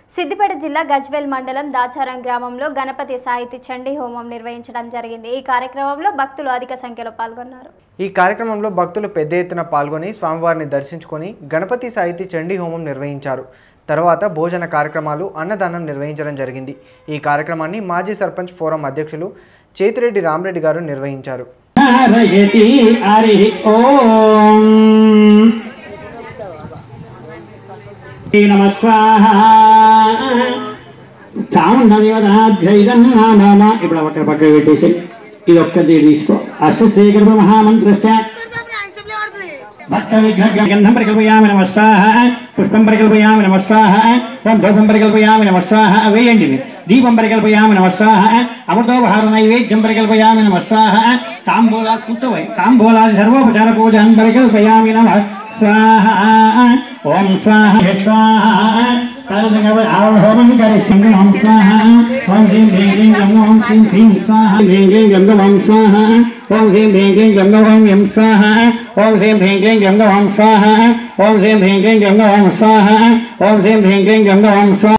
సిద్దిపేట జిల్లా గజ్వేల్ మండలం దాచారం గ్రామంలో గణపతి సాహితీ చండీ హోమం నిర్వహించడం జరిగింది ఈ కార్యక్రమంలో భక్తులు అధిక సంఖ్యలో పాల్గొన్నారు ఈ కార్యక్రమంలో భక్తులు పెద్ద ఎత్తున పాల్గొని స్వామివారిని దర్శించుకొని గణపతి సాహితీ చండీ హోమం నిర్వహించారు తర్వాత భోజన కార్యక్రమాలు అన్నదానం నిర్వహించడం జరిగింది ఈ కార్యక్రమాన్ని మాజీ సర్పంచ్ ఫోరం అధ్యక్షులు చేతిరెడ్డి రామరెడ్డి గారు నిర్వహించారు నారయతి హరి ఓం నమ స్వాహ చాముండదేవతాధ్యైదం నామ ఇప్పుడు ఒక్క పక్క పెట్టేసి ఇది ఒక్కటి తీసుకో అశ్వశ్రీకృత మహామంత్రస్య భక్త విఘ్న గంధం పరికల్పయామి నమ స్వాహ పుష్పం పరికల్పయామి నమ స్వాహ ఓం ధూపం పరికల్పయామి నమ స్వాహ వేయండి ఇది. దీపం పరికల్పయామి నమ స్వాహ అమృతోపహార నైవేద్యం పరికల్పయామి నమ స్వాహ తాంబూలా కూర్చోవై తాంబూలాది సర్వోపచార పూజాన్ పరికల్పయామి నమ స్వాహ ఓం స్వాహ స్వాహ హోమం కరిష్యం ఓం స్వాహ ఓం హ్రీం హ్రీం హ్రీం గం ఓం హ్రీం హ్రీం స్వాహ హ్రీం హ్రీం గం ఓం స్వాహ ఓం హ్రీం హ్రీం హ్రీం గం ఓం యం స్వాహ ఓం హ్రీం హ్రీం హ్రీం గం ఓం స్వాహ ఓం హ్రీం హ్రీం హ్రీం గం ఓం స్వాహ ఓం హ్రీం హ్రీం హ్రీం గం ఓం స్వాహ